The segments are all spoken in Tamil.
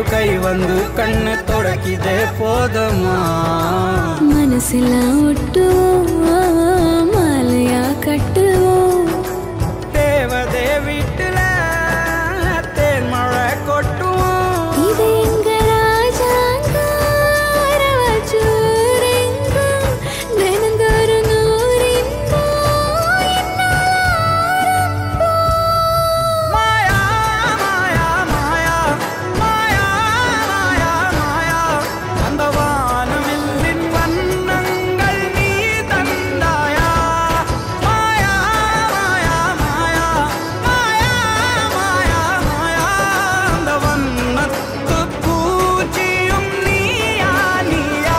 கை வந்து கண்ணு தொடக்கிதே போதமா மனசெல்லாம் ஒட்டுவோம் மாலையா கட்டுவோம் தேவதே வீட்டுல தேன் மழை கொட்டுவோம் இது எங்க ராஜாங்கம் அரவச்சூரெங்கும் தினந்தோறும் நூறின்பம் மாயா மாயா மாயா மாயா மாயா மாயா அந்த வானவில்லின் வண்ணங்கள் நீ தந்தாயா மாயா மாயா மாயா மாயா மாயா மாயா அந்த வண்ணத்து பூச்சியும் நீயா நீயா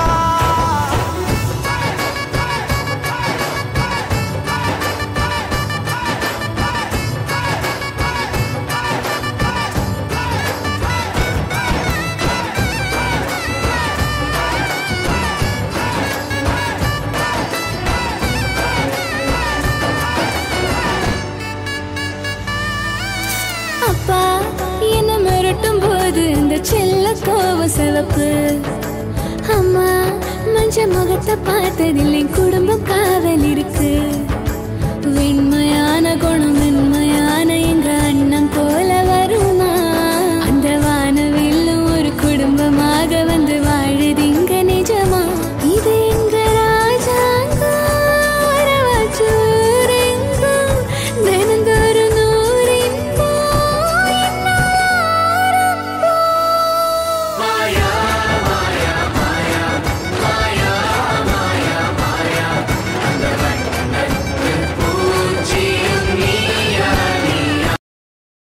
அப்பா என்ன மிரட்டும் போது இந்த செல்ல கோவ சிவப்பு அம்மா மஞ்ச முகத்தை பார்த்ததில்லை குடும்ப காவல் இருக்கு